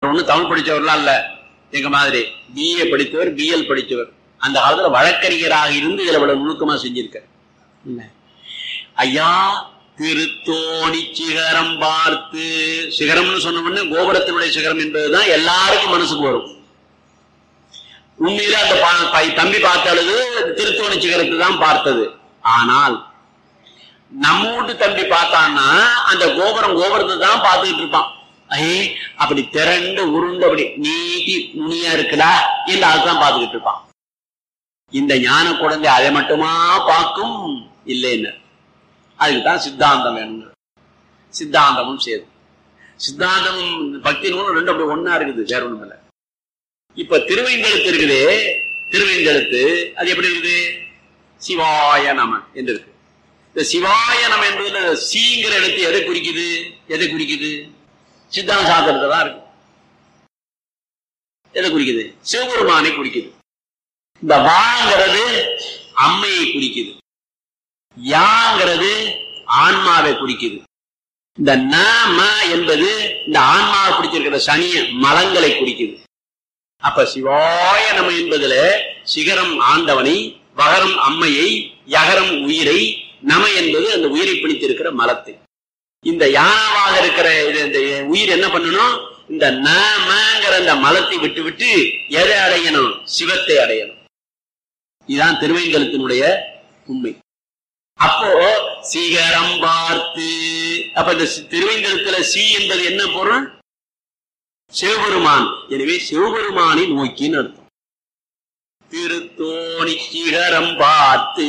ஒண்ணு தமிழ் படிச்சவர்லாம் இல்ல எங்க மாதிரி பிஏ படித்தவர் பிஎல் படித்தவர் அந்த காலத்துல வழக்கறிஞராக இருந்து இதுல இவ்வளவு நுணுக்கமா செஞ்சிருக்க இல்ல ஐயா திருத்தோணி சிகரம் பார்த்து சிகரம்னு சொன்ன உடனே கோபுரத்தினுடைய சிகரம் என்பதுதான் எல்லாருக்கும் மனசுக்கு வரும் உண்மையில அந்த பா- பை- தம்பி பார்த்த அழுது திருத்தோணி சிகரத்தை தான் பார்த்தது ஆனால் நம்ம வீட்டு தம்பி பார்த்தான்னா அந்த கோபுரம் கோபுரத்தை தான் பார்த்துக்கிட்டு இருப்பான் ஐயே அப்படி திரண்டு உருண்டு அப்படி நீட்டி நுனியா இருக்குடா என்று அதுதான் பார்த்துக்கிட்டு இருப்பான் இந்த ஞான குழந்தை அதை மட்டுமா பார்க்கும் இல்லைன்னு அதுக்கு தான் சித்தாந்தம் வேணும் சித்தாந்தமும் சேது சித்தாந்தமும் பக்தி நூலும் ரெண்டும் அப்படி ஒண்ணா இருக்குது வேற ஒண்ணும் இல்லை இப்ப திருவைந்தெழுத்து இருக்குதே திருவைந்தெழுத்து அது எப்படி இருக்குது சிவாய நம என்று இருக்கு இந்த சிவாய நம என்பதுல சீங்கிற எழுத்து எதை குறிக்குது எதை குறிக்குது சித்தாந்த சாஸ்திரத்தை தான் இருக்கு எதை குறிக்குது சிவபெருமானை குறிக்குது இந்த வாங்கிறது அம்மையை குறிக்குது யாங்கிறது ஆன்மாவை குறிக்குது இந்த நாம என்பது இந்த ஆன்மாவை பிடிச்சிருக்கிற சனிய மலங்களை குறிக்குது அப்ப சிவாய நம என்பதுல சிகரம் ஆண்டவனை வகரம் அம்மையை யகரம் உயிரை நம என்பது அந்த உயிரை பிடித்திருக்கிற மலத்தை இந்த யானாவாக இருக்கிற இது- இந்த உயிர் என்ன பண்ணணும் இந்த நமங்கிற அந்த மலத்தை விட்டு விட்டு எதை அடையணும் சிவத்தை அடையணும் இதுதான் திருவேங்கலத்தினுடைய உண்மை அப்போ சிகரம் பார்த்து அப்ப இந்த சி- திருவேங்கலத்துல சி என்பது என்ன பொருள் சிவபெருமான் எனவே சிவபெருமானை நோக்கின்னு அர்த்தம் திருத்தோணி சிகரம் பார்த்து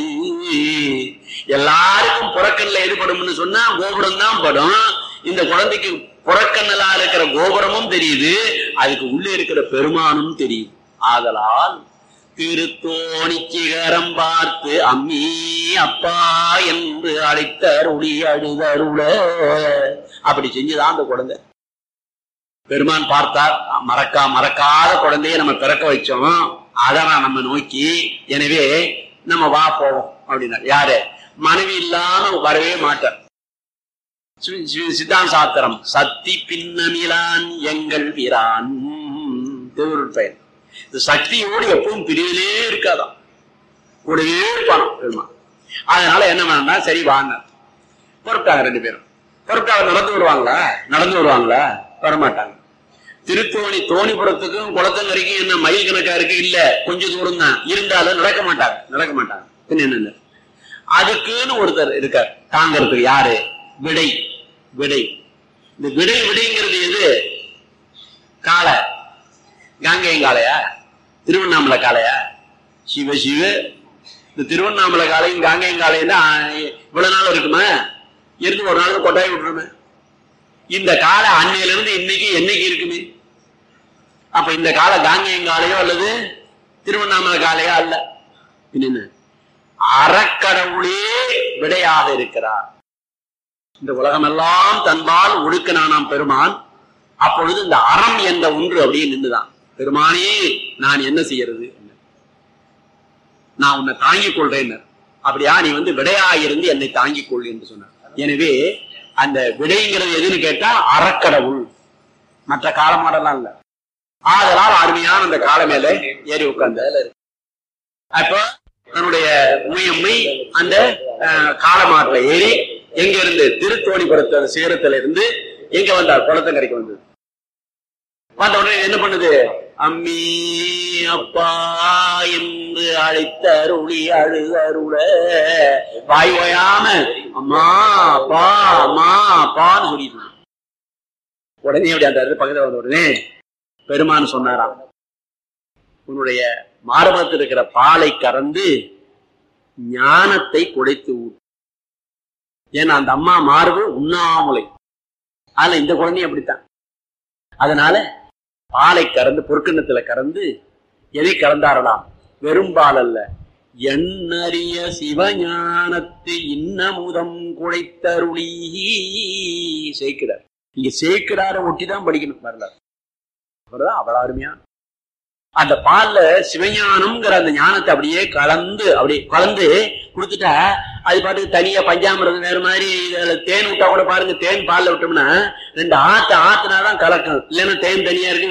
எல்லாருக்கும் புறக்கண்ணில் எது படும்னு சொன்னா கோபுரம் தான் படும் இந்த குழந்தைக்கு புறக்கண்ணலா இருக்கிற கோபுரமும் தெரியுது அதுக்கு உள்ளே இருக்கிற பெருமானும் தெரியுது ஆதலால் திருத்தோணி சிகரம் பார்த்து அம்மி அப்பா என்று அழைத்த அருளி அழுதருள அப்படி செஞ்சுதான் அந்த குழந்தை பெருமான் பார்த்தார் மறக்கா மறக்காத குழந்தைய நம்ம பிறக்க வச்சோம் அதான் நம்ம நோக்கி எனவே நம்ம வா போவோம் அப்படின்னா யாரு மனைவி இல்லாம வரவே மாட்டார் சி- சி- சித்தாந்த சாத்திரம் சக்தி பின்னமிலான் எங்கள் வீரான் திருவருட் பெயர் இந்த சக்தியோடு எப்பவும் பிரிவிலே இருக்காதாம் கூடவே இருப்பானோ பெருமான் அதனால என்ன பண்ணா சரி வாங்க புறப்பட்டாங்க ரெண்டு பேரும் புறப்பட்டாங்க நடந்து வருவாங்களா நடந்து வருவாங்களா வரமாட்டாங்க திருத்தோணி தோணிபுரத்துக்கும் குளத்தங்கரைக்கும் என்ன மைல் கணக்கா இருக்கு இல்ல கொஞ்சம் தூரம் தான் இருந்தாலும் நடக்க மாட்டாங்க நடக்க மாட்டாங்க பின்ன என்ன அதுக்குன்னு ஒருத்தர் இருக்கார் தாங்கிறதுக்கு யாரு விடை விடை இந்த விடை விடைங்கிறது எது காளை காங்கேயம் காளையா திருவண்ணாமலை காளையா சிவ சிவ இந்த திருவண்ணாமலை காளையும் காங்கேயம் காளையும் தான் இவ்வளவு நாள் இருக்குமா இருந்து ஒரு நாள் கொட்டாய் விட்டுருமே இந்த காலை அன்னையில இருந்து இன்னைக்கு என்னைக்கு இருக்குமே அப்ப இந்த காலை காங்கேயம் காலையோ அல்லது திருவண்ணாமலை காலையோ அல்ல பின்ன என்ன அறக்கடவுளே விடையாக இருக்கிறார் இந்த உலகமெல்லாம் தன்பால் ஒடுக்கினானாம் பெருமான் அப்பொழுது இந்த அறம் என்ற ஒன்று அப்படியே நின்றுதான் பெருமானே நான் என்ன செய்யறது நான் உன்னை தாங்கிக் கொள்றேன் அப்படியா நீ வந்து விடையாயிருந்து என்னை தாங்கிக் கொள் என்று சொன்னார் எனவே அந்த விடைங்கிறது எதுன்னு கேட்டா அறக்கடவுள் மற்ற காலமாடெல்லாம் இல்ல ஆதலால் அருமையான அந்த கால மேல ஏறி உட்கார்ந்த அப்போ தன்னுடைய உமையம்மை அந்த அஹ், காலமாட்டுல ஏறி எங்க இருந்து திருத்தோணிபுரத்து அந்த சிகரத்துல இருந்து எங்க வந்தார் குளத்தங்கரைக்கு வந்தது வந்த உடனே என்ன பண்ணுது அம்மி அப்பா என்று அழைத்த அருளி அழுத அருள வாய் ஓயாம அம்மா அப்பா அம்மா அப்பான்னு சொல்லிட்டு இருந்தான். உடனே அப்படி அந்த இடத்துல பக்கத்துல வந்த உடனே பெருமான் சொன்னாராம் உன்னுடைய மார்பகத்தில் இருக்கிற பாலை கறந்து ஞானத்தை குடைத்து ஊட்டு ஏன்னா அந்த அம்மா மார்பு உண்ணாமலை அதுல இந்த குழந்தையும் அப்படித்தான் அதனால பாலை கறந்து பொற்கிண்ணத்துல கறந்து எதை கறந்தாரலாம் வெறும் பால் அல்ல எண்ணறிய சிவஞானத்து இன்னமுதம் குழைத்தருளி சேர்க்கிறார் இங்க சேர்க்கிறார ஒட்டிதான் படிக்கணும் வரலாறு அவர்தான் அவ்வளவு அருமையா அந்த பால்ல சிவஞானம்ங்கிற அந்த ஞானத்தை அப்படியே கலந்து அப்படியே கலந்து கொடுத்துட்டா அது பாட்டுக்கு தனியா பஞ்சாமிரதம் வேற மாதிரி இதுல தேன் விட்டா கூட பாருங்க தேன் பால்ல விட்டோம்னா ரெண்டு ஆத்து ஆத்துனாதான் கலக்கும் இல்லைன்னா தேன் தனியா இருக்கு